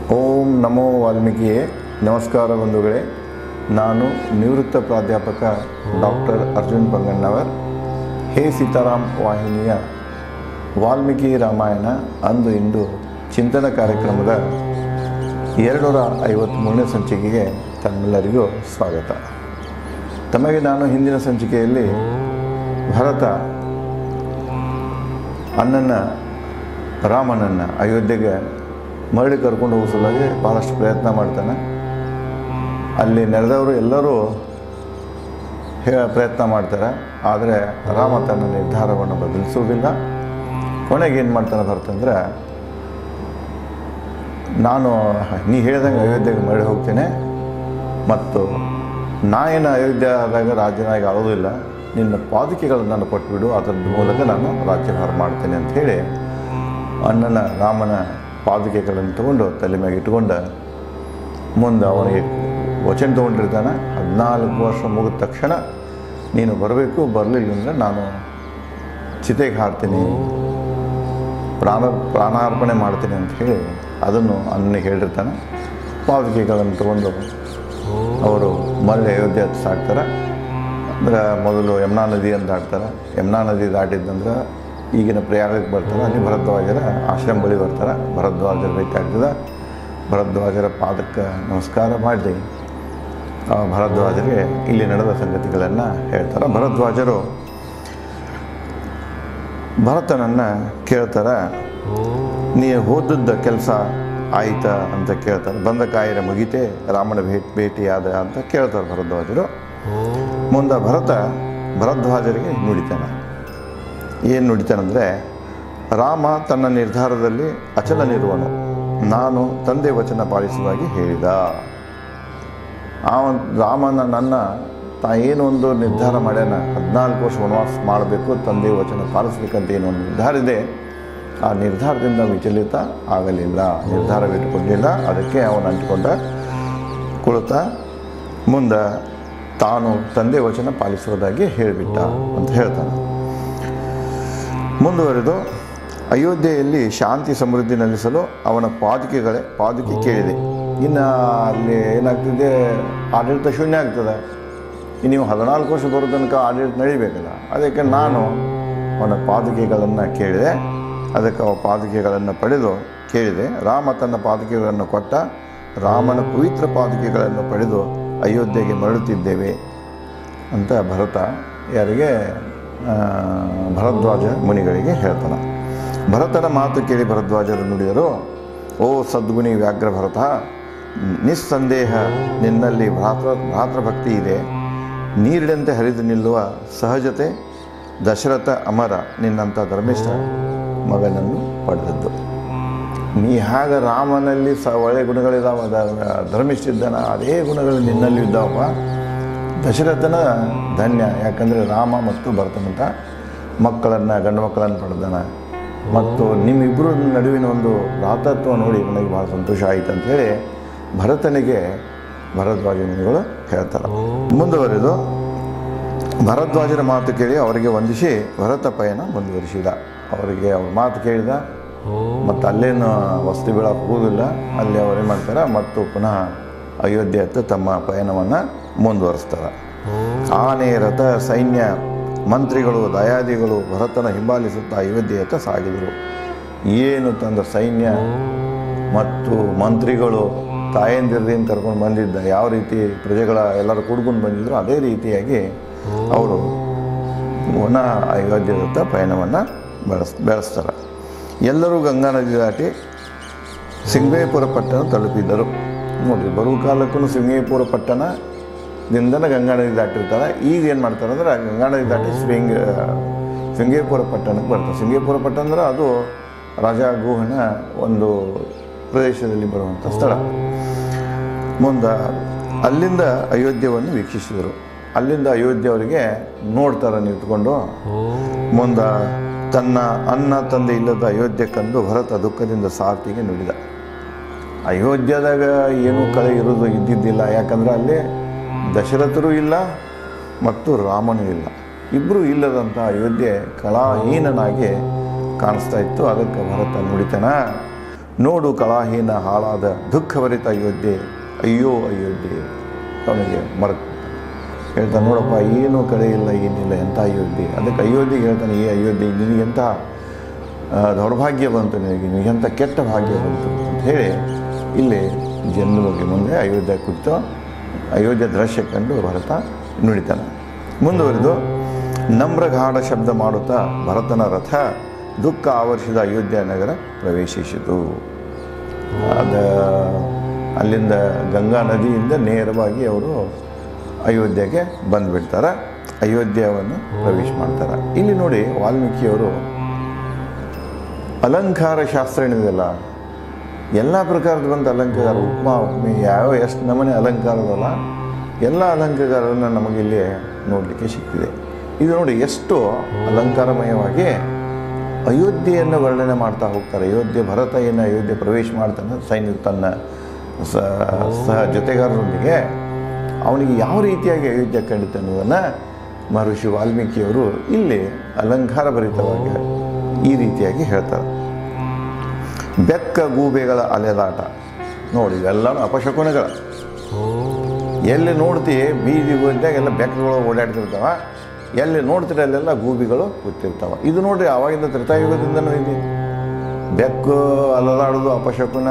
ಓಂ ನಮೋ ವಾಲ್ಮೀಕಿಯೇ ನಮಸ್ಕಾರ ಬಂಧುಗಳೇ ನಾನು ನಿವೃತ್ತ ಪ್ರಾಧ್ಯಾಪಕ ಡಾಕ್ಟರ್ ಅರ್ಜುನ್ ಬಂಗಣ್ಣವರ್ ಹೇ ಸೀತಾರಾಮ್ ವಾಹಿನಿಯ ವಾಲ್ಮೀಕಿ ರಾಮಾಯಣ ಅಂದು ಇಂದು ಚಿಂತನ ಕಾರ್ಯಕ್ರಮದ ಎರಡುನೂರ ಐವತ್ತ್ಮೂರನೇ ಸಂಚಿಕೆಗೆ ತಮ್ಮೆಲ್ಲರಿಗೂ ಸ್ವಾಗತ ತಮಗೆ ನಾನು ಹಿಂದಿನ ಸಂಚಿಕೆಯಲ್ಲಿ ಭರತ ಅಣ್ಣನ ರಾಮನನ್ನು ಅಯೋಧ್ಯೆಗೆ ಮರಳಿ ಕರ್ಕೊಂಡು ಹೋಗೋ ಸಲುವಾಗಿ ಭಾಳಷ್ಟು ಪ್ರಯತ್ನ ಮಾಡ್ತಾನೆ ಅಲ್ಲಿ ನೆರೆದವರು ಎಲ್ಲರೂ ಹೇ ಪ್ರಯತ್ನ ಮಾಡ್ತಾರೆ ಆದರೆ ರಾಮ ತನ್ನ ನಿರ್ಧಾರವನ್ನು ಬದಲಿಸುವುದಿಲ್ಲ ಕೊನೆಗೆ ಏನು ಮಾಡ್ತಾನೆ ಬರ್ತಂದ್ರೆ ನಾನು ನೀ ಹೇಳ್ದಂಗೆ ಅಯೋಧ್ಯೆಗೆ ಮರಳಿ ಹೋಗ್ತೇನೆ ಮತ್ತು ನಾ ಏನು ಅಯೋಧ್ಯೆದಾಗ ರಾಜ್ಯನಾಗಿ ಆಳೋದಿಲ್ಲ ನಿನ್ನ ಪಾದುಕೆಗಳನ್ನು ನಾನು ಕೊಟ್ಬಿಡು ಅದರ ಮೂಲಕ ನಾನು ರಾಜ್ಯಭಾರ ಮಾಡ್ತೇನೆ ಅಂತ ಹೇಳಿ ಅಣ್ಣನ ರಾಮನ ಪಾದುಕೆಗಳನ್ನು ತಗೊಂಡು ತಲೆ ಮ್ಯಾಗೆ ಇಟ್ಕೊಂಡು ಮುಂದೆ ಅವನಿಗೆ ವಚನ ತೊಗೊಂಡಿರ್ತಾನೆ ಹದಿನಾಲ್ಕು ವರ್ಷ ಮುಗಿದ ತಕ್ಷಣ ನೀನು ಬರಬೇಕು ಬರಲಿಲ್ಲ ಅಂದರೆ ನಾನು ಚಿತೆಗೆ ಹಾಕ್ತೀನಿ ಪ್ರಾಣ ಪ್ರಾಣಾರ್ಪಣೆ ಮಾಡ್ತೀನಿ ಅಂತ ಹೇಳಿ ಅದನ್ನು ಅಣ್ಣನಿಗೆ ಹೇಳಿರ್ತಾನೆ ಪಾದುಕೆಗಳನ್ನು ತಗೊಂಡು ಅವರು ಮರಳಿ ಅಯೋಧ್ಯೆ ಹತ್ತು ಸಾಕ್ತಾರೆ ಅಂದ್ರೆ ಮೊದಲು ಯಮುನಾ ನದಿ ಅಂತ ದಾಟ್ತಾರೆ ಯಮುನಾ ನದಿ ದಾಟಿದ್ದಂದ್ರೆ ಈಗಿನ ಪ್ರಯಾಗಕ್ಕೆ ಬರ್ತಾರೆ ಅಲ್ಲಿ ಭರದ್ವಾಜರ ಆಶ್ರಮ ಬಳಿ ಬರ್ತಾರೆ ಭರದ್ವಾಜರ ಭೇಟಿ ಆಗ್ತದೆ ಭರದ್ವಾಜರ ಪಾದಕ್ಕೆ ನಮಸ್ಕಾರ ಮಾಡಿ ಆ ಭರದ್ವಾಜರಿಗೆ ಇಲ್ಲಿ ನಡೆದ ಸಂಗತಿಗಳನ್ನು ಹೇಳ್ತಾರೆ ಭರದ್ವಾಜರು ಭರತನನ್ನು ಕೇಳ್ತಾರೆ ನೀ ಹೋದದ್ದ ಕೆಲಸ ಆಯ್ತಾ ಅಂತ ಕೇಳ್ತಾರೆ ಬಂದ ಕಾಯಿರ ಮುಗಿತೆ ರಾಮನ ಭೇಟಿ ಭೇಟಿಯಾದ ಅಂತ ಕೇಳ್ತಾರೆ ಭರದ್ವಾಜರು ಮುಂದೆ ಭರತ ಭರದ್ವಾಜರಿಗೆ ನುಡಿತಾನೆ ಏನು ನುಡಿತಾನಂದರೆ ರಾಮ ತನ್ನ ನಿರ್ಧಾರದಲ್ಲಿ ಅಚಲನಿರುವನು ನಾನು ತಂದೆ ವಚನ ಪಾಲಿಸುವಾಗಿ ಹೇಳಿದ ಆ ಒಂದು ರಾಮನ ನನ್ನ ತಾ ಏನು ಒಂದು ನಿರ್ಧಾರ ಮಾಡ್ಯಾನ ಹದಿನಾಲ್ಕು ವರ್ಷ ವನವಾಸ ಮಾಡಬೇಕು ತಂದೆ ವಚನ ಪಾಲಿಸ್ಬೇಕಂತ ಏನು ಒಂದು ನಿರ್ಧಾರ ಇದೆ ಆ ನಿರ್ಧಾರದಿಂದ ವಿಚಲಿತ ಆಗಲಿಲ್ಲ ನಿರ್ಧಾರವಿಟ್ಟುಕೊಂಡಿಲ್ಲ ಅದಕ್ಕೆ ಅವನು ಅಂಟಿಕೊಂಡ ಕುಳಿತ ಮುಂದೆ ತಾನು ತಂದೆ ವಚನ ಪಾಲಿಸುವುದಾಗಿ ಹೇಳಿಬಿಟ್ಟ ಅಂತ ಹೇಳ್ತಾನೆ ಮುಂದುವರೆದು ಅಯೋಧ್ಯೆಯಲ್ಲಿ ಶಾಂತಿ ಸಮೃದ್ಧಿ ನೆಲೆಸಲು ಅವನ ಪಾದುಕೆಗಳೇ ಪಾದುಕೆ ಕೇಳಿದೆ ಇನ್ನು ಅಲ್ಲಿ ಏನಾಗ್ತಿದೆ ಆಡಳಿತ ಶೂನ್ಯ ಆಗ್ತದೆ ಇನ್ನು ನೀವು ಹದಿನಾಲ್ಕು ವರ್ಷ ಬರೋ ತನಕ ಆಡಳಿತ ನಡಿಬೇಕಲ್ಲ ಅದಕ್ಕೆ ನಾನು ಅವನ ಪಾದುಕೆಗಳನ್ನು ಕೇಳಿದೆ ಅದಕ್ಕೆ ಅವ ಪಾದುಕೆಗಳನ್ನು ಪಡೆದು ಕೇಳಿದೆ ರಾಮ ತನ್ನ ಪಾದುಕೆಗಳನ್ನು ಕೊಟ್ಟ ರಾಮನ ಪವಿತ್ರ ಪಾದುಕೆಗಳನ್ನು ಪಡೆದು ಅಯೋಧ್ಯೆಗೆ ಮರಳುತ್ತಿದ್ದೇವೆ ಅಂತ ಭರತ ಯಾರಿಗೆ ಆ, ಭರದ್ವಾಜ ಮುನಿಗಳಿಗೆ ಹೇಳ್ತಾನೆ ಭರತನ ಮಾತು ಕೇಳಿ ಭರದ್ವಾಜರು ನುಡಿದರು ಓ ಸದ್ಗುಣಿ ವ್ಯಾಘ್ರ ಭರತ ನಿಸ್ಸಂದೇಹ ನಿನ್ನಲ್ಲಿ ಭ್ರಾತೃ ಭ್ರಾತೃಭಕ್ತಿ ಇದೆ ನೀರಿನಂತೆ ಹರಿದು ನಿಲ್ಲುವ ಸಹಜತೆ ದಶರಥ ಅಮರ ನಿನ್ನಂಥ ಧರ್ಮಿಷ್ಠ ಮಗನನ್ನು ಪಡೆದದ್ದು ನೀ ಹಾಗ ರಾಮನಲ್ಲಿ ಸ ಒಳ್ಳೆ ಗುಣಗಳಿದ್ದಾವ ಧರ್ಮಿಷ್ಠ ಇದ್ದಾನ ಅದೇ ಗುಣಗಳು ನಿನ್ನಲ್ಲಿ ಇದ್ದಾವಪ್ಪ ದಶರಥನ ಧನ್ಯ ಯಾಕಂದರೆ ರಾಮ ಮತ್ತು ಭರತನಂತ ಮಕ್ಕಳನ್ನು ಗಂಡು ಮಕ್ಕಳನ್ನು ಪಡೆದಾನ ಮತ್ತು ನಿಮ್ಮಿಬ್ಬರ ನಡುವಿನ ಒಂದು ಭ್ರಾತತ್ವ ನೋಡಿ ನನಗೆ ಭಾಳ ಸಂತೋಷ ಆಯಿತು ಅಂಥೇಳಿ ಭರತನಿಗೆ ಭರದ್ವಾಜ ಮುನಿಗಳು ಹೇಳ್ತಾರೆ ಮುಂದುವರೆದು ಭರದ್ವಾಜರ ಮಾತು ಕೇಳಿ ಅವರಿಗೆ ವಂದಿಸಿ ಭರತ ಪಯಣ ಮುಂದುವರಿಸಿದ ಅವರಿಗೆ ಅವ್ರ ಮಾತು ಕೇಳಿದ ಮತ್ತು ಅಲ್ಲೇನು ವಸತಿ ಬೀಳಕ್ಕೆ ಹೋಗೋದಿಲ್ಲ ಅಲ್ಲಿ ಅವರೇನು ಮಾಡ್ತಾರೆ ಮತ್ತು ಪುನಃ ಅಯೋಧ್ಯೆ ಹತ್ತ ತಮ್ಮ ಪಯಣವನ್ನು ಮುಂದುವರಿಸ್ತಾರೆ ಆನೆ ರಥ ಸೈನ್ಯ ಮಂತ್ರಿಗಳು ದಯಾದಿಗಳು ಭರತನ ಹಿಂಬಾಲಿಸುತ್ತಾ ಅಯೋಧ್ಯೆಯತ್ತ ಸಾಗಿದರು ಏನು ತಂದ ಸೈನ್ಯ ಮತ್ತು ಮಂತ್ರಿಗಳು ತಾಯಂದಿರದಿಂದ ಕರ್ಕೊಂಡು ಬಂದಿದ್ದ ಯಾವ ರೀತಿ ಪ್ರಜೆಗಳ ಎಲ್ಲರೂ ಕೂಡ್ಕೊಂಡು ಬಂದಿದ್ರು ಅದೇ ರೀತಿಯಾಗಿ ಅವರು ವನ ಅಯೋಧ್ಯೆದತ್ತ ಪಯಣವನ್ನು ಬೆಳೆಸ್ ಬೆಳೆಸ್ತಾರೆ ಎಲ್ಲರೂ ಗಂಗಾ ನದಿ ದಾಟಿ ಸಿಂಗೇಪುರ ಪಟ್ಟಣ ತಲುಪಿದ್ದರು ನೋಡಿರಿ ಬರುವ ಕಾಲಕ್ಕೂ ಸಿಂಗೇಪುರ ಪಟ್ಟಣದಿಂದನೇ ಗಂಗಾ ನದಿ ದಾಟಿರ್ತಾರೆ ಈಗ ಏನು ಮಾಡ್ತಾರೆ ಅಂದ್ರೆ ಗಂಗಾ ನದಿ ದಾಟಿ ಸ್ವಿಂಗ್ ಸಿಂಗೇಪುರ ಪಟ್ಟಣಕ್ಕೆ ಬರ್ತಾರೆ ಸಿಂಗೇಪುರ ಪಟ್ಟಣ ಅಂದ್ರೆ ಅದು ರಾಜ ಗುಹನ ಒಂದು ಪ್ರದೇಶದಲ್ಲಿ ಬರುವಂಥ ಸ್ಥಳ ಮುಂದೆ ಅಲ್ಲಿಂದ ಅಯೋಧ್ಯೆಯನ್ನು ವೀಕ್ಷಿಸಿದರು ಅಲ್ಲಿಂದ ಅಯೋಧ್ಯೆ ಅವರಿಗೆ ನೋಡ್ತಾರೆ ನಿಂತ್ಕೊಂಡು ಮುಂದೆ ತನ್ನ ಅನ್ನ ತಂದೆ ಇಲ್ಲದ ಅಯೋಧ್ಯೆ ಕಂಡು ಭರತ ದುಃಖದಿಂದ ಸಾರ್ಥಿಗೆ ನುಡಿದ ಅಯೋಧ್ಯದಾಗ ಏನೂ ಕಳೆ ಇರೋದು ಇದ್ದಿದ್ದಿಲ್ಲ ಯಾಕಂದ್ರೆ ಅಲ್ಲಿ ದಶರಥರು ಇಲ್ಲ ಮತ್ತು ರಾಮನೂ ಇಲ್ಲ ಇಬ್ಬರು ಇಲ್ಲದಂಥ ಅಯೋಧ್ಯೆ ಕಲಾಹೀನನಾಗಿ ಕಾಣಿಸ್ತಾ ಇತ್ತು ಅದಕ್ಕೆ ಭರತ ನುಡಿತನ ನೋಡು ಕಳಾಹೀನ ಹಾಳಾದ ದುಃಖಭರಿತ ಅಯೋಧ್ಯೆ ಅಯ್ಯೋ ಅಯೋಧ್ಯೆ ಅವನಿಗೆ ಮರ ಹೇಳ್ತಾನೆ ನೋಡಪ್ಪ ಏನೂ ಕಡೆ ಇಲ್ಲ ಏನಿಲ್ಲ ಎಂಥ ಅಯೋಧ್ಯೆ ಅದಕ್ಕೆ ಅಯೋಧ್ಯೆಗೆ ಹೇಳ್ತಾನೆ ಈ ಅಯೋಧ್ಯೆ ನಿನಗೆ ಎಂಥ ಆ, ದೌರ್ಭಾಗ್ಯ ಬಂತು ನಿನಗೆ ನಿನಗೆ ಎಂಥ ಕೆಟ್ಟ ಭಾಗ್ಯ ಬಂತು ಅಂತ ಹೇಳಿ ಇಲ್ಲಿ ಜನರಿಗೆ ಮುಂದೆ ಅಯೋಧ್ಯೆ ಕುರಿತು ಅಯೋಧ್ಯೆ ದೃಶ್ಯ ಕಂಡು ಭರತ ನುಡಿತಾನೆ ಮುಂದುವರೆದು ನಮ್ರಗಾಢ ಶಬ್ದ ಮಾಡುತ್ತಾ ಭರತನ ರಥ ದುಃಖ ಆವರಿಸಿದ ಅಯೋಧ್ಯ ನಗರ ಪ್ರವೇಶಿಸಿತು ಅದ ಅಲ್ಲಿಂದ ಗಂಗಾ ನದಿಯಿಂದ ನೇರವಾಗಿ ಅವರು ಅಯೋಧ್ಯೆಗೆ ಬಂದುಬಿಡ್ತಾರೆ ಅಯೋಧ್ಯವನ್ನು ಪ್ರವೇಶ ಮಾಡ್ತಾರೆ ಇಲ್ಲಿ ನೋಡಿ ವಾಲ್ಮೀಕಿಯವರು ಅಲಂಕಾರ ಶಾಸ್ತ್ರ ಏನಿದೆಯಲ್ಲ ಎಲ್ಲ ಪ್ರಕಾರದ ಬಂದ ಅಲಂಕಾರ ಉಪ್ಮಾ ಉಪ್ಮೆ ಯಾವ ಎಷ್ಟು ನಮೂನೆ ಅಲಂಕಾರದಲ್ಲ ಎಲ್ಲ ಅಲಂಕಾರವನ್ನು ನಮಗಿಲ್ಲಿ ನೋಡಲಿಕ್ಕೆ ಸಿಕ್ಕಿದೆ ಇದು ನೋಡಿ ಎಷ್ಟು ಅಲಂಕಾರಮಯವಾಗಿ ಅಯೋಧ್ಯೆಯನ್ನು ವರ್ಣನೆ ಮಾಡ್ತಾ ಹೋಗ್ತಾರೆ ಅಯೋಧ್ಯೆ ಭರತ ಏನು ಅಯೋಧ್ಯೆ ಪ್ರವೇಶ ಮಾಡ್ತಾನೆ ಸೈನಿಕ ತನ್ನ ಸ ಸಹ ಜೊತೆಗಾರರೊಂದಿಗೆ ಅವನಿಗೆ ಯಾವ ರೀತಿಯಾಗಿ ಅಯೋಧ್ಯೆ ಕಂಡಿತು ಅನ್ನೋದನ್ನು ಮಹರ್ಷಿ ವಾಲ್ಮೀಕಿಯವರು ಇಲ್ಲಿ ಅಲಂಕಾರ ಭರಿತವಾಗಿ ಈ ರೀತಿಯಾಗಿ ಹೇಳ್ತಾರೆ ಬೆಕ್ಕ ಗೂಬೆಗಳ ಅಲೆದಾಟ ನೋಡಿ ಇವೆಲ್ಲನೂ ಅಪಶಕುನಗಳು ಎಲ್ಲಿ ನೋಡ್ತಿ ಬೀದಿ ಬಂದಾಗ ಎಲ್ಲ ಬೆಕ್ಕಗಳು ಓಡಾಡ್ತಿರ್ತಾವ ಎಲ್ಲಿ ನೋಡ್ತೀರ ಅಲ್ಲೆಲ್ಲ ಗೂಬಿಗಳು ಕೂತಿರ್ತಾವ ಇದು ನೋಡ್ರಿ ಆವಾಗಿಂದ ತ್ರೇತಾಯುಗದಿಂದನೂ ಇದೆ ಬೆಕ್ಕು ಅಲದಾಡೋದು ಅಪಶಕುನ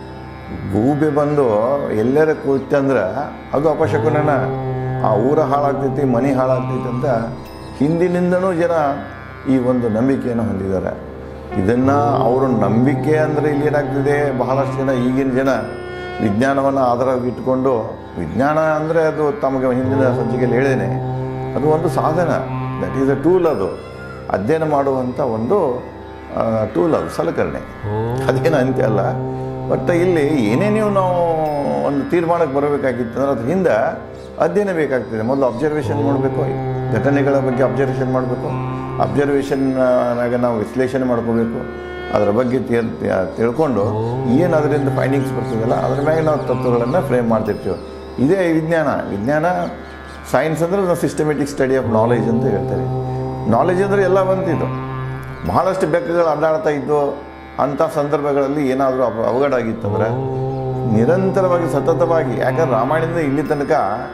ಗೂಬೆ ಬಂದು ಎಲ್ಲರ ಕೂತಂದ್ರೆ ಅದು ಅಪಶಕುನನ ಆ ಊರ ಹಾಳಾಗ್ತೈತಿ ಮನೆ ಹಾಳಾಗ್ತೈತಿ ಅಂತ ಹಿಂದಿನಿಂದನೂ ಜನ ಈ ಒಂದು ನಂಬಿಕೆಯನ್ನು ಹೊಂದಿದ್ದಾರೆ ಇದನ್ನು ಅವರು ನಂಬಿಕೆ ಅಂದರೆ ಇಲ್ಲಿ ಏನಾಗ್ತಿದೆ ಬಹಳಷ್ಟು ಜನ ಈಗಿನ ಜನ ವಿಜ್ಞಾನವನ್ನು ಆಧಾರವಾಗಿ ಇಟ್ಕೊಂಡು ವಿಜ್ಞಾನ ಅಂದರೆ ಅದು ತಮಗೆ ಹಿಂದಿನ ಸಂಚಿಕೆಯಲ್ಲಿ ಹೇಳಿದ್ದೇನೆ ಅದು ಒಂದು ಸಾಧನ ದಟ್ ಈಸ್ ಅ ಟೂಲ್ ಅದು ಅಧ್ಯಯನ ಮಾಡುವಂಥ ಒಂದು ಟೂಲ್ ಅದು ಸಲಕರಣೆ ಅದೇನು ಅಂತೆ ಅಲ್ಲ ಬಟ್ ಇಲ್ಲಿ ಏನೇ ನೀವು ನಾವು ಒಂದು ತೀರ್ಮಾನಕ್ಕೆ ಬರಬೇಕಾಗಿತ್ತು ಅಂದ್ರೆ ಅದ್ರ ಹಿಂದೆ ಅಧ್ಯಯನ ಬೇಕಾಗ್ತದೆ ಮೊದಲು ಅಬ್ಸರ್ವೇಷನ್ ಮಾಡಬೇಕು ಘಟನೆಗಳ ಬಗ್ಗೆ ಅಬ್ಸರ್ವೇಷನ್ ಮಾಡಬೇಕು ಅಬ್ಸರ್ವೇಷನ್ನಾಗ ನಾವು ವಿಶ್ಲೇಷಣೆ ಮಾಡ್ಕೋಬೇಕು ಅದರ ಬಗ್ಗೆ ತಿಳ್ ತಿಳ್ಕೊಂಡು ಏನು ಅದರಿಂದ ಫೈಂಡಿಂಗ್ಸ್ ಬರ್ತದಲ್ಲ ಅದ್ರ ಮೇಲೆ ನಾವು ತತ್ವಗಳನ್ನು ಫ್ರೇಮ್ ಮಾಡ್ತಿರ್ತೀವಿ ಇದೇ ವಿಜ್ಞಾನ ವಿಜ್ಞಾನ ಸೈನ್ಸ್ ಅಂದರೆ ನಾವು ಸಿಸ್ಟಮೆಟಿಕ್ ಸ್ಟಡಿ ಆಫ್ ನಾಲೆಜ್ ಅಂತ ಹೇಳ್ತಾರೆ ನಾಲೆಜ್ ಅಂದರೆ ಎಲ್ಲ ಬಂತಿದ್ದು ಬಹಳಷ್ಟು ಬೆಕ್ಕುಗಳು ಅಡ್ಡಾಡ್ತಾ ಇದ್ದು ಅಂಥ ಸಂದರ್ಭಗಳಲ್ಲಿ ಏನಾದರೂ ಅಪ ಅವಘಡ ಆಗಿತ್ತಂದ್ರೆ ನಿರಂತರವಾಗಿ ಸತತವಾಗಿ ಯಾಕಂದ್ರೆ ರಾಮಾಯಣದಿಂದ ಇಲ್ಲಿ ತನಕ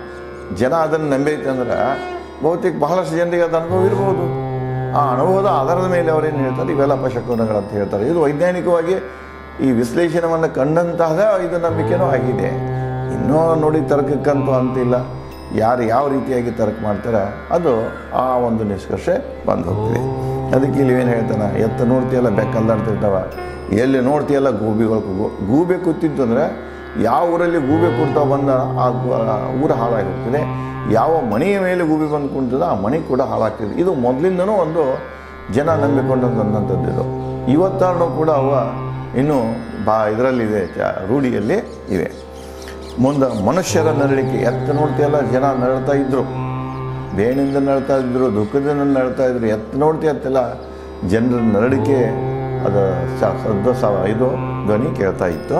ಜನ ಅದನ್ನು ನಂಬೈತೆ ಅಂದ್ರೆ ಬಹುತೇಕ ಬಹಳಷ್ಟು ಜನರಿಗೆ ಅದು ಅನುಭವ ಇರ್ಬೋದು ಆ ಅನುಭವದ ಆಧಾರದ ಮೇಲೆ ಅವರೇನು ಹೇಳ್ತಾರೆ ಇವೆಲ್ಲ ಅಪಶಕುನಗಳಂತ ಹೇಳ್ತಾರೆ ಇದು ವೈಜ್ಞಾನಿಕವಾಗಿ ಈ ವಿಶ್ಲೇಷಣವನ್ನು ಕಂಡಂತಹ ಇದು ನಂಬಿಕೆನೂ ಆಗಿದೆ ಇನ್ನೂ ನೋಡಿ ತರ್ಕಕ್ಕಂತೂ ಅಂತಿಲ್ಲ ಯಾರು ಯಾವ ರೀತಿಯಾಗಿ ತರ್ಕ ಮಾಡ್ತಾರೆ ಅದು ಆ ಒಂದು ನಿಷ್ಕರ್ಷೆ ಬಂದು ಹೋಗ್ತದೆ ಅದಕ್ಕೆ ಇಲ್ಲಿ ಏನು ಹೇಳ್ತಾನೆ ಎತ್ತ ನೋಡ್ತೀಯಲ್ಲ ಬೆಕ್ಕ ಅಲ್ಲಾಡ್ತಿರ್ತಾವ ಎಲ್ಲಿ ನೋಡ್ತೀಯಲ್ಲ ಗೂಬಿಗಳು ಗು- ಗೂಬೆ ಕೂತಿತ್ತು ಅಂದರೆ ಯಾವ ಊರಲ್ಲಿ ಗೂಬೆ ಕೂಡ್ತಾ ಬಂದ ಆ ಗು- ಆ ಊರು ಹಾಳಾಗಿ ಹೋಗ್ತದೆ ಯಾವ ಮನೆಯ ಮೇಲೆ ಗೂಬೆ ಬಂದು ಕುಂತದ ಆ ಮನೆ ಕೂಡ ಹಾಳಾಗ್ತದೆ ಇದು ಮೊದಲಿಂದನೂ ಒಂದು ಜನ ನಂಬಿಕೊಂಡಂಥದ್ದು ಇದು ಇವತ್ತಾರು ಕೂಡ ಅವ ಇನ್ನೂ ಬಾ ಇದರಲ್ಲಿದೆ ಚ ರೂಢಿಯಲ್ಲಿ ಇವೆ ಮುಂದೆ ಮನುಷ್ಯರ ನರಳಿಕೆ ಎತ್ತ ನೋಡ್ತೀಯಲ್ಲ ಜನ ನರಳ್ತಾ ಇದ್ರು ಬೇಣಿಂದ ನರಳ್ತಾ ಇದ್ರು ದುಃಖದಿಂದ ನರಳ್ತಾ ಇದ್ರು ಎತ್ತ ನೋಡ್ತೀಯ ಅತ್ತೆಲ್ಲ ಜನರ ನರಳಿಕೆ ಅದು ಸ- ಸದ್ದ ಸ ಇದು ಧ್ವನಿ ಕೇಳ್ತಾ ಇತ್ತು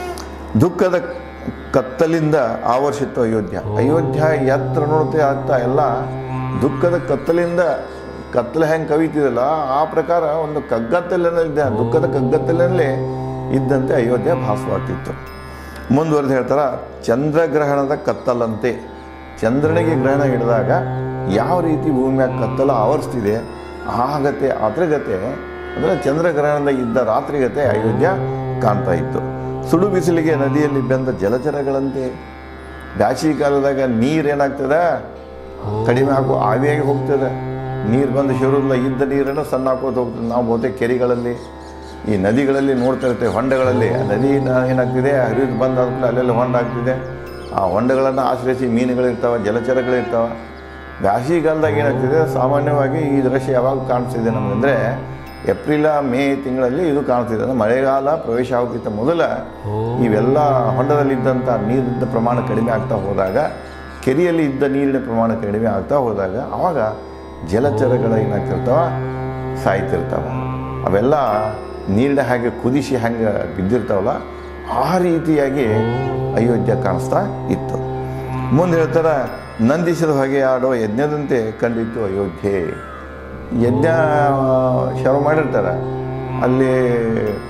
ದುಃಖದ ಕತ್ತಲಿಂದ ಆವರಿಸಿತ್ತು ಅಯೋಧ್ಯ ಅಯೋಧ್ಯ ಎತ್ತರ ನೋಡ್ತೀಯ ಅತ್ತ ಎಲ್ಲ ದುಃಖದ ಕತ್ತಲಿಂದ ಕತ್ತಲೆ ಹೆಂಗೆ ಕವಿತಿದಲ್ಲ ಆ ಪ್ರಕಾರ ಒಂದು ಕಗ್ಗತ್ತಲಿನ ದುಃಖದ ಕಗ್ಗತ್ತಲಲ್ಲೇ ಇದ್ದಂತೆ ಅಯೋಧ್ಯ ಭಾಸವಾಗ್ತಿತ್ತು ಮುಂದುವರೆದು ಹೇಳ್ತಾರ ಚಂದ್ರಗ್ರಹಣದ ಕತ್ತಲಂತೆ ಚಂದ್ರನಿಗೆ ಗ್ರಹಣ ಹಿಡಿದಾಗ ಯಾವ ರೀತಿ ಭೂಮಿಯಾಗ ಕತ್ತಲ ಆವರಿಸ್ತಿದೆ ಆಗತೆ ಅದ್ರಗತೆ ಅಂದರೆ ಚಂದ್ರಗ್ರಹಣದ ಇದ್ದ ರಾತ್ರಿಗತೆ ಅಯೋಧ್ಯ ಕಾಣ್ತಾ ಇತ್ತು ಸುಡು ಬಿಸಿಲಿಗೆ ನದಿಯಲ್ಲಿ ಬೆಂದ ಜಲಚರಗಳಂತೆ ಬ್ಯಾಸಿಗೆ ಕಾಲದಾಗ ನೀರು ಏನಾಗ್ತದೆ ಕಡಿಮೆ ಹಾಕೋ ಆವಿಯಾಗಿ ಹೋಗ್ತದೆ ನೀರು ಬಂದು ಶಿವರುಲ್ಲ ಇದ್ದ ನೀರನ್ನು ಸಣ್ಣ ಹಾಕೋದು ಹೋಗ್ತದೆ ನಾವು ಬಹುತೇಕ ಕೆರೆಗಳಲ್ಲಿ ಈ ನದಿಗಳಲ್ಲಿ ನೋಡ್ತಾ ಇರ್ತೇವೆ ಹೊಂಡಗಳಲ್ಲಿ ಆ ನದಿ ನ- ಏನಾಗ್ತಿದೆ ಹರಿದು ಬಂದಾದ್ಮೇಲೆ ಅಲ್ಲೆಲ್ಲ ಹೊಂಡ ಆಗ್ತಿದೆ ಆ ಹೊಂಡಗಳನ್ನು ಆಶ್ರಯಿಸಿ ಮೀನುಗಳಿರ್ತಾವೆ ಜಲಚರಗಳಿರ್ತಾವೆ ಬ್ಯಾಸಿಗಾಲದಾಗ ಏನಾಗ್ತಿದೆ ಸಾಮಾನ್ಯವಾಗಿ ಈ ದೃಶ್ಯ ಯಾವಾಗ ಕಾಣಿಸ್ತಿದೆ ನಮಗಂದರೆ ಏಪ್ರಿಲ ಮೇ ತಿಂಗಳಲ್ಲಿ ಇದು ಕಾಣ್ತಿದೆ ಅಂದ್ರೆ ಮಳೆಗಾಲ ಪ್ರವೇಶ ಆಗೋಕ್ಕಿಂತ ಮೊದಲ ಇವೆಲ್ಲ ಹೊಂಡದಲ್ಲಿದ್ದಂಥ ನೀರಿನ ಪ್ರಮಾಣ ಕಡಿಮೆ ಆಗ್ತಾ ಹೋದಾಗ ಕೆರೆಯಲ್ಲಿ ಇದ್ದ ನೀರಿನ ಪ್ರಮಾಣ ಕಡಿಮೆ ಆಗ್ತಾ ಹೋದಾಗ ಆವಾಗ ಜಲಚರಗಳು ಏನಾಗ್ತಿರ್ತಾವ ಸಾಯ್ತಿರ್ತಾವ ಅವೆಲ್ಲ ನೀರಿನ ಹಾಗೆ ಕುದಿಸಿ ಹಂಗೆ ಬಿದ್ದಿರ್ತಾವಲ್ಲ ಆ ರೀತಿಯಾಗಿ ಅಯೋಧ್ಯ ಕಾಣಿಸ್ತಾ ಇತ್ತು ಮುಂದೆ ಹೇಳ್ತಾರೆ ನಂದಿಸಿದ ಹೊಗೆ ಆಡೋ ಯಜ್ಞದಂತೆ ಕಂಡಿತ್ತು ಅಯೋಧ್ಯೆ ಯಜ್ಞ ಶುರು ಮಾಡಿರ್ತಾರೆ ಅಲ್ಲಿ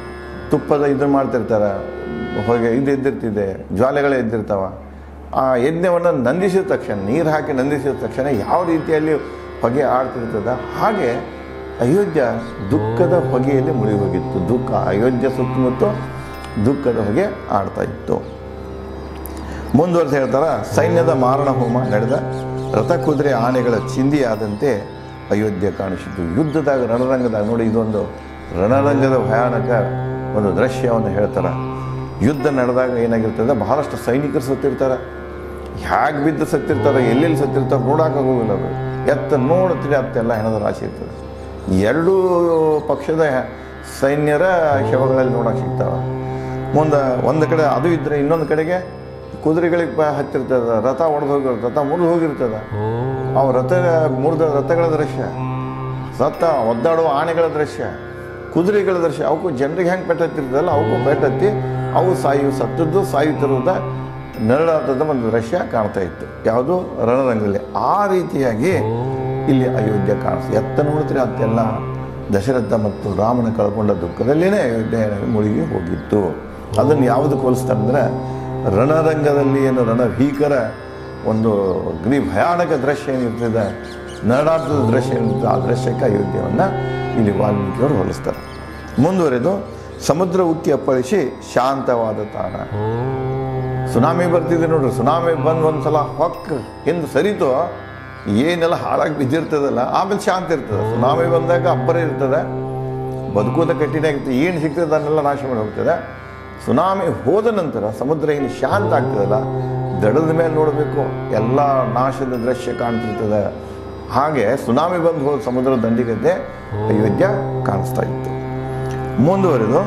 ತುಪ್ಪದ ಇದು ಮಾಡ್ತಿರ್ತಾರೆ ಹೊಗೆ ಇದು ಎದ್ದಿರ್ತಿದೆ ಜ್ವಾಲೆಗಳು ಎದ್ದಿರ್ತಾವ ಆ ಯಜ್ಞವನ್ನು ನಂದಿಸಿದ ತಕ್ಷಣ ನೀರು ಹಾಕಿ ನಂದಿಸಿದ ತಕ್ಷಣ ಯಾವ ರೀತಿಯಲ್ಲಿ ಹೊಗೆ ಆಡ್ತಿರ್ತದ ಹಾಗೆ ಅಯೋಧ್ಯ ದುಃಖದ ಹೊಗೆಯಲ್ಲಿ ಮುಳುಗಿ ಹೋಗಿತ್ತು ದುಃಖ ಅಯೋಧ್ಯ ಸುತ್ತಮುತ್ತ ದುಃಖದ ಹೊಗೆ ಆಡ್ತಾ ಇತ್ತು ಮುಂದುವರೆದು ಹೇಳ್ತಾರ ಸೈನ್ಯದ ಮಾರಣ ಹೋಮ ನಡೆದ ರಥ ಕುದುರೆ ಆನೆಗಳ ಚಿಂದಿಯಾದಂತೆ ಅಯೋಧ್ಯೆ ಕಾಣಿಸಿತು ಯುದ್ಧದಾಗ ರಣರಂಗದಾಗ ನೋಡಿ ಇದೊಂದು ರಣರಂಗದ ಭಯಾನಕ ಒಂದು ದೃಶ್ಯವನ್ನು ಹೇಳ್ತಾರೆ ಯುದ್ಧ ನಡೆದಾಗ ಏನಾಗಿರ್ತದೆ ಬಹಳಷ್ಟು ಸೈನಿಕರು ಸತ್ತಿರ್ತಾರೆ ಹೇಗೆ ಬಿದ್ದು ಸತ್ತಿರ್ತಾರೆ ಎಲ್ಲೆಲ್ಲಿ ಸತ್ತಿರ್ತಾರೆ ನೋಡೋಕ್ಕಾಗೋದಿಲ್ಲ ಅದು ಎತ್ತ ನೋಡ್ತೀರಿ ಅತ್ತೆಲ್ಲ ಹೆಣದ ರಾಶಿ ಇರ್ತದೆ ಎರಡೂ ಪಕ್ಷದ ಸೈನ್ಯರ ಶವಗಳಲ್ಲಿ ನೋಡೋಕೆ ಸಿಗ್ತಾವೆ ಮುಂದೆ ಒಂದು ಕಡೆ ಅದು ಇದ್ದರೆ ಇನ್ನೊಂದು ಕಡೆಗೆ ಕುದುರೆಗಳಿಗೆ ಬ- ಹತ್ತಿರ್ತದೆ ರಥ ಒಡೆದು ಹೋಗಿರ್ತದೆ ರಥ ಮುರಿದು ಹೋಗಿರ್ತದೆ ಅವು ರಥ ಮುರಿದ ರಥಗಳ ದೃಶ್ಯ ರಥ ಒದ್ದಾಡುವ ಆನೆಗಳ ದೃಶ್ಯ ಕುದುರೆಗಳ ದೃಶ್ಯ ಅವಕ್ಕೂ ಜನರಿಗೆ ಹೆಂಗೆ ಪೆಟ್ಟತ್ತಿರ್ತದಲ್ಲ ಅವಕ್ಕೂ ಪೆಟ್ಟತ್ತಿ ಅವು ಸಾಯು ಸತ್ತದ್ದು ಸಾಯುತ್ತಿರುವುದ ನರಳಾಟದ ಒಂದು ದೃಶ್ಯ ಕಾಣ್ತಾ ಇತ್ತು ಯಾವುದು ರಣರಂಗದಲ್ಲಿ ಆ ರೀತಿಯಾಗಿ ಇಲ್ಲಿ ಅಯೋಧ್ಯ ಕಾಣಿಸ್ತದೆ ಎತ್ತ ನೋಡ್ತೀರಿ ಅತ್ತೆಲ್ಲ ದಶರಥ ಮತ್ತು ರಾಮನ ಕಳ್ಕೊಂಡ ದುಃಖದಲ್ಲಿನೇ ಅಯೋಧ್ಯೆ ಮುಳುಗಿ ಹೋಗಿತ್ತು ಅದನ್ನು ಯಾವುದಕ್ಕೆ ಹೋಲಿಸ್ತಾರಂದ್ರೆ ರಣರಂಗದಲ್ಲಿ ಏನು ರಣಭೀಕರ ಒಂದು ಅಗ್ನಿ ಭಯಾನಕ ದೃಶ್ಯ ಏನಿರ್ತದೆ ನರಳಾಟದ ದೃಶ್ಯ ಏನಿರ್ತದೆ ಆ ದೃಶ್ಯಕ್ಕೆ ಅಯೋಧ್ಯೆಯನ್ನು ಇಲ್ಲಿ ವಾಲ್ಮೀಕಿಯವರು ಹೋಲಿಸ್ತಾರೆ ಮುಂದುವರೆದು ಸಮುದ್ರ ಉಕ್ಕಿ ಅಪ್ಪಳಿಸಿ ಶಾಂತವಾದ ತಾಣ ಸುನಾಮಿ ಬರ್ತಿದೆ ನೋಡ್ರಿ ಸುನಾಮಿ ಬಂದು ಒಂದು ಸಲ ಹೊಕ್ಕ ಹಿಂದೆ ಸರಿತು ಏನೆಲ್ಲ ಹಾಳಾಗಿ ಬಿದ್ದಿರ್ತದಲ್ಲ ಆಮೇಲೆ ಶಾಂತಿ ಇರ್ತದೆ ಸುನಾಮಿ ಬಂದಾಗ ಅಬ್ಬರ ಇರ್ತದೆ ಬದುಕೋದ ಕಠಿಣ ಆಗಿರ್ತದೆ ಏನು ಸಿಗ್ತದೆ ಅದನ್ನೆಲ್ಲ ನಾಶ ಮಾಡಿ ಹೋಗ್ತದೆ ಸುನಾಮಿ ಹೋದ ನಂತರ ಸಮುದ್ರ ಏನು ಶಾಂತ ಆಗ್ತದಲ್ಲ ದಡದ ಮೇಲೆ ನೋಡಬೇಕು ಎಲ್ಲ ನಾಶದ ದೃಶ್ಯ ಕಾಣ್ತಿರ್ತದೆ ಹಾಗೆ ಸುನಾಮಿ ಬಂದು ಹೋದ ಸಮುದ್ರ ದಂಡಿಗದ್ದೆ ಅಯೋಧ್ಯ ಕಾಣಿಸ್ತಾ ಇತ್ತು ಮುಂದುವರೆದು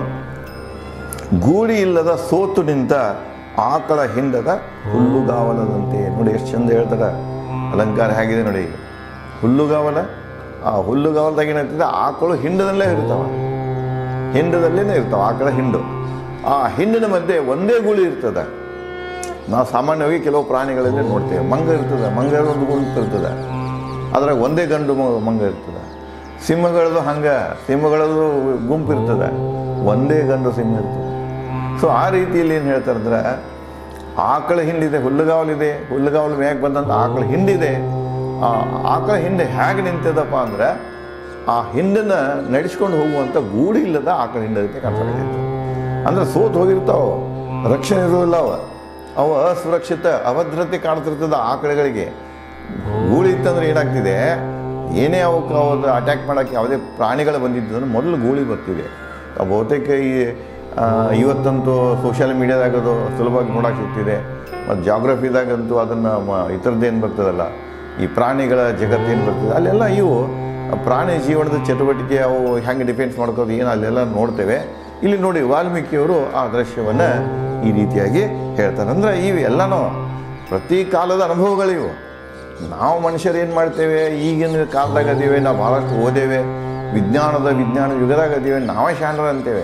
ಗೂಳಿ ಇಲ್ಲದ ಸೋತು ನಿಂತ ಆಕಳ ಹಿಂಡದ ಹುಲ್ಲುಗಾವಲದಂತೆ ನೋಡಿ ಎಷ್ಟು ಚಂದ ಹೇಳ್ತಾರೆ ಅಲಂಕಾರ ಹೇಗಿದೆ ನೋಡಿ ಹುಲ್ಲುಗಾವಲ ಆ ಹುಲ್ಲುಗಾವಲದಾಗ ಏನಾಗ್ತದೆ ಆಕಳು ಹಿಂಡದಲ್ಲೇ ಇರ್ತಾವ ಹಿಂಡದಲ್ಲೇ ಇರ್ತಾವ ಆಕಳ ಹಿಂಡು ಆ ಹಿಂಡಿನ ಮಧ್ಯೆ ಒಂದೇ ಗೂಳಿ ಇರ್ತದೆ ನಾವು ಸಾಮಾನ್ಯವಾಗಿ ಕೆಲವು ಪ್ರಾಣಿಗಳಲ್ಲಿ ನೋಡ್ತೇವೆ ಮಂಗ ಇರ್ತದೆ ಮಂಗ ಒಂದು ಗುಂಪು ಇರ್ತದೆ ಅದ್ರಾಗ ಒಂದೇ ಗಂಡು ಮ- ಮಂಗ ಇರ್ತದೆ ಸಿಂಹಗಳದು ಹಂಗೆ ಸಿಂಹಗಳದು ಗುಂಪು ಇರ್ತದೆ ಒಂದೇ ಗಂಡು ಸಿಂಹ ಇರ್ತದೆ ಸೊ ಆ ರೀತಿಯಲ್ಲಿ ಏನು ಹೇಳ್ತಾರೆ ಅಂದ್ರೆ ಆಕಳ ಹಿಂಡಿದೆ ಹುಲ್ಲುಗಾವಲಿದೆ ಹುಲ್ಲುಗಾವಲು ಮ್ಯಾಗ ಬಂದಂಥ ಆಕಳ ಹಿಂಡಿದೆ ಆ ಆಕಳ ಹಿಂಡೆ ಹೇಗೆ ನಿಂತಿದಪ್ಪ ಅಂದ್ರೆ ಆ ಹಿಂಡನ್ನ ನಡೆಸ್ಕೊಂಡು ಹೋಗುವಂಥ ಗೂಡಿ ಇಲ್ಲದ ಆಕಳ ಹಿಂಡದಕ್ಕೆ ಕಾಣಿಸ್ತಾ ಅಂದ್ರೆ ಸೋತ್ ಹೋಗಿರ್ತಾವ ರಕ್ಷಣೆ ಇರೋದಿಲ್ಲ ಅವ ಅವ ಅಸುರಕ್ಷಿತ ಅಭದ್ರತೆ ಕಾಣ್ತಿರ್ತದ ಆಕಳುಗಳಿಗೆ ಗೂಳಿ ಇತ್ತಂದ್ರೆ ಏನಾಗ್ತಿದೆ ಏನೇ ಅವಕ್ಕೆ ಅವ್ರು ಅಟ್ಯಾಕ್ ಮಾಡೋಕ್ಕೆ ಯಾವುದೇ ಪ್ರಾಣಿಗಳು ಬಂದಿದ್ದು ಮೊದಲು ಗೂಳಿ ಬರ್ತಿದೆ ಆ ಬಹುತೇಕ ಈ ಆ, ಇವತ್ತಂತೂ ಸೋಷಿಯಲ್ ಮೀಡಿಯಾದಾಗದು ಸುಲಭವಾಗಿ ನೋಡೋಕೆ ಸಿಗ್ತಿದೆ ಮತ್ತು ಜಾಗ್ರಫಿದಾಗಂತೂ ಅದನ್ನು ಇತರದ್ದೇನು ಬರ್ತದಲ್ಲ ಈ ಪ್ರಾಣಿಗಳ ಜಗತ್ತೇನು ಬರ್ತದೆ ಅಲ್ಲೆಲ್ಲ ಇವು ಪ್ರಾಣಿ ಜೀವನದ ಚಟುವಟಿಕೆ ಅವು ಹೆಂಗೆ ಡಿಫೆನ್ಸ್ ಮಾಡ್ಕೋದು ಏನು ಅಲ್ಲೆಲ್ಲ ನೋಡ್ತೇವೆ ಇಲ್ಲಿ ನೋಡಿ ವಾಲ್ಮೀಕಿಯವರು ಆ ದೃಶ್ಯವನ್ನು ಈ ರೀತಿಯಾಗಿ ಹೇಳ್ತಾರೆ ಅಂದ್ರೆ ಇವು ಎಲ್ಲನೂ ಪ್ರತಿ ಕಾಲದ ಅನುಭವಗಳಿವು ನಾವು ಮನುಷ್ಯರು ಏನು ಮಾಡ್ತೇವೆ ಈಗಿನ ಕಾಲದಾಗ ಅದೀವಿ ನಾವು ಭಾಳಷ್ಟು ಓದೇವೆ ವಿಜ್ಞಾನದ ವಿಜ್ಞಾನ ಯುಗದಾಗ ಅದೀವಿ ನಾವೇ ಶಾಣರ ಅಂತೇವೆ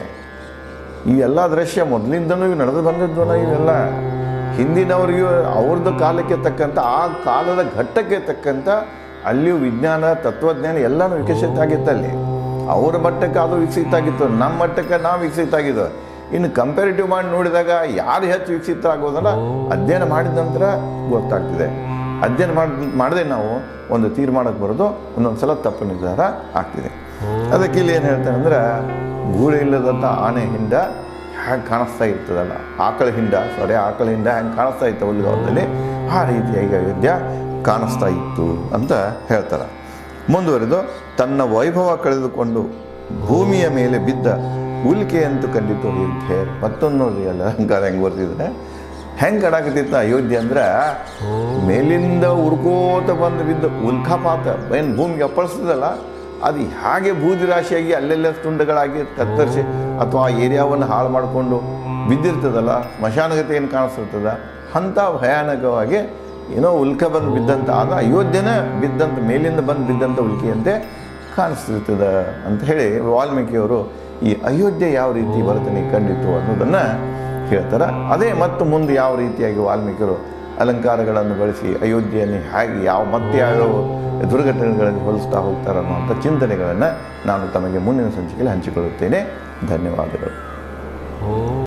ಈ ಎಲ್ಲ ದೃಶ್ಯ ಮೊದಲಿಂದನೂ ಇವು ನಡೆದು ಬಂದದ್ವಲ್ಲ ಇವೆಲ್ಲ ಹಿಂದಿನವರಿಗೂ ಅವ್ರದ್ದು ಕಾಲಕ್ಕೆ ತಕ್ಕಂಥ ಆ ಕಾಲದ ಘಟ್ಟಕ್ಕೆ ತಕ್ಕಂಥ ಅಲ್ಲಿಯೂ ವಿಜ್ಞಾನ ತತ್ವಜ್ಞಾನ ಎಲ್ಲನೂ ವಿಕಸಿತ ಆಗಿತ್ತು ಅಲ್ಲಿ ಅವ್ರ ಮಟ್ಟಕ್ಕೆ ಅದು ವಿಕಸಿತ ಆಗಿತ್ತು ನಮ್ಮ ಮಟ್ಟಕ್ಕೆ ನಾವು ವಿಕಸಿತ ಆಗಿದ್ದು ಇನ್ನು ಕಂಪ್ಯಾರಿಟಿವ್ ಮಾಡಿ ನೋಡಿದಾಗ ಯಾರು ಹೆಚ್ಚು ವಿಕಸಿತ ಆಗೋದನ್ನ ಅಧ್ಯಯನ ಮಾಡಿದ ನಂತರ ಗೊತ್ತಾಗ್ತಿದೆ ಅಧ್ಯಯನ ಮಾಡಿ ಮಾಡದೆ ನಾವು ಒಂದು ತೀರ್ಮಾನಕ್ಕೆ ಬರೋದು ಒಂದೊಂದು ಸಲ ತಪ್ಪು ನಿರ್ಧಾರ ಆಗ್ತಿದೆ ಅದಕ್ಕೆ ಇಲ್ಲಿ ಏನು ಹೇಳ್ತಾರೆ ಅಂದ್ರೆ ಗೂಳಿ ಇಲ್ಲದಂಥ ಆನೆ ಹಿಂಡ ಹ್ಯಾಂಗೆ ಕಾಣಿಸ್ತಾ ಇರ್ತದಲ್ಲ ಆಕಳ ಹಿಂಡ ಸಾರಿ ಆಕಳ ಹಿಂಡ ಹ್ಯಾಂಗೆ ಕಾಣಿಸ್ತಾ ಇತ್ತು ಹುಲ್ಲುಗಾವಲದಲ್ಲಿ ಆ ರೀತಿಯಾಗಿ ಅಯೋಧ್ಯ ಕಾಣಿಸ್ತಾ ಇತ್ತು ಅಂತ ಹೇಳ್ತಾರೆ ಮುಂದುವರೆದು ತನ್ನ ವೈಭವ ಕಳೆದುಕೊಂಡು ಭೂಮಿಯ ಮೇಲೆ ಬಿದ್ದ ಉಲ್ಕೆಯಂತೂ ಕಂಡಿತು ಅಯೋಧ್ಯೆ ಮತ್ತೊಂದು ನೋಡ್ರಿ ಅಲ್ಲ ಅಲಂಕಾರ ಹೆಂಗೆ ಬರ್ತಿದ್ರೆ ಹೆಂಗೆ ಕಡಾಕತ್ತಿತ್ತು ಅಯೋಧ್ಯೆ ಅಂದ್ರೆ ಮೇಲಿಂದ ಉರ್ಕೋತ ಬಂದು ಬಿದ್ದ ಉಲ್ಕಾಪಾತ ಏನು ಭೂಮಿಗೆ ಅಪ್ಪಳಿಸ್ತದಲ್ಲ ಅದು ಹಾಗೆ ಬೂದಿ ರಾಶಿಯಾಗಿ ಅಲ್ಲೆಲ್ಲ ತುಂಡುಗಳಾಗಿ ಕತ್ತರಿಸಿ ಅಥವಾ ಆ ಏರಿಯಾವನ್ನು ಹಾಳು ಮಾಡಿಕೊಂಡು ಬಿದ್ದಿರ್ತದಲ್ಲ ಸ್ಮಶಾನಗತಿ ಏನು ಕಾಣಿಸ್ತಿರ್ತದ ಅಂಥ ಭಯಾನಕವಾಗಿ ಏನೋ ಉಲ್ಕ ಬಂದು ಬಿದ್ದಂಥ ಆಗ ಅಯೋಧ್ಯೆನೇ ಬಿದ್ದಂಥ ಮೇಲಿಂದ ಬಂದು ಬಿದ್ದಂಥ ಉಲ್ಕೆಯಂತೆ ಕಾಣಿಸ್ತಿರ್ತದ ಅಂತ ಹೇಳಿ ವಾಲ್ಮೀಕಿಯವರು ಈ ಅಯೋಧ್ಯೆ ಯಾವ ರೀತಿ ವರ್ತನೆ ಕಂಡಿತು ಅನ್ನೋದನ್ನು ಹೇಳ್ತಾರೆ ಅದೇ ಮತ್ತು ಮುಂದೆ ಯಾವ ರೀತಿಯಾಗಿ ವಾಲ್ಮೀಕಿಯರು ಅಲಂಕಾರಗಳನ್ನು ಬಳಸಿ ಅಯೋಧ್ಯೆಯನ್ನು ಹೇಗೆ ಯಾವ ಮತ್ತೆ ಯಾವ ದುರ್ಘಟನೆಗಳನ್ನು ಹೋಲಿಸ್ತಾ ಹೋಗ್ತಾರೆ ಅನ್ನುವಂಥ ಚಿಂತನೆಗಳನ್ನು ನಾನು ತಮಗೆ ಮುಂದಿನ ಸಂಚಿಕೆಯಲ್ಲಿ ಹಂಚಿಕೊಳ್ಳುತ್ತೇನೆ ಧನ್ಯವಾದಗಳು ಓ